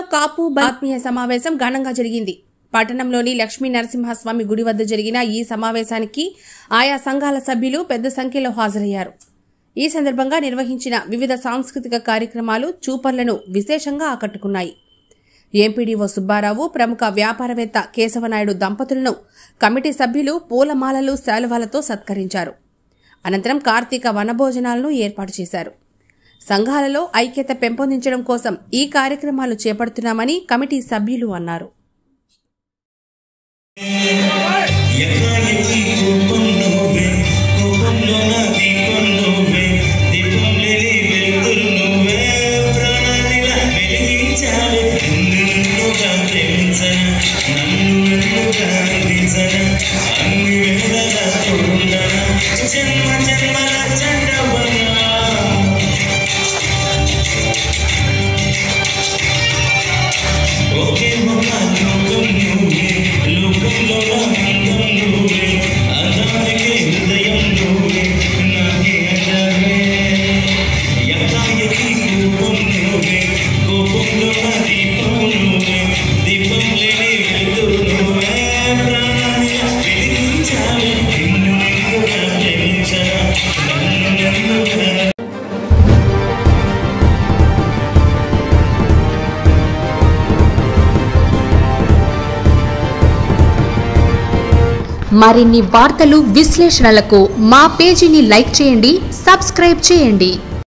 కాపు బ- ఆత్మీయ సమావేశం ఘనంగా జరిగింది పట్టణంలోని లక్ష్మీ నరసింహస్వామి గుడి వద్ద జరిగిన ఈ సమావేశానికి ఆయా సంఘాల సభ్యులు పెద్ద సంఖ్యలో హాజరయ్యారు ఈ సందర్భంగా నిర్వహించిన వివిధ సాంస్కృతిక కార్యక్రమాలు చూపర్లను విశేషంగా ఆకట్టుకున్నాయి ఎంపీడీఓ సుబ్బారావు ప్రముఖ వ్యాపారవేత్త కేశవనాయుడు దంపతులను కమిటీ సభ్యులు పూలమాలలు శాలువాలతో సత్కరించారు అనంతరం కార్తీక వనభోజనాలను ఏర్పాటు చేశారు సంఘాలలో ఐక్యత పెంపొందించడం కోసం ఈ కార్యక్రమాలు చేపడుతున్నామని కమిటీ సభ్యులు అన్నారు ఎకాయకి కోపం నువ్వే కోపంలో నా దీపం నువ్వే దీపం లేని వెలుతురు నువ్వే ప్రాణానిలా వెలిగించావే నిన్నుగా ప్రేమించన నన్ను నిన్నుగా అందించన అన్ని వేళలా తోడుండన జన్మ జన్మల చండవనా ఒకే ఒక లోకం నువ్వే లోకంలో ఆనందం నువ్వే అదానికే హృదయం నువ్వే నాకే అదానే యథాయథి కోపం నువ్వే కోపంలో నా దీపం నువ్వే దీపం లేని వెలుతురు నువ్వే ప్రాణాన్ని వెలిగించాలి నిన్ను నిన్నుగా ప్రేమించరా నన్ను నన్నుగా మరిన్ని వార్తలు విశ్లేషణలకు మా పేజీని లైక్ చేయండి సబ్స్క్రైబ్ చేయండి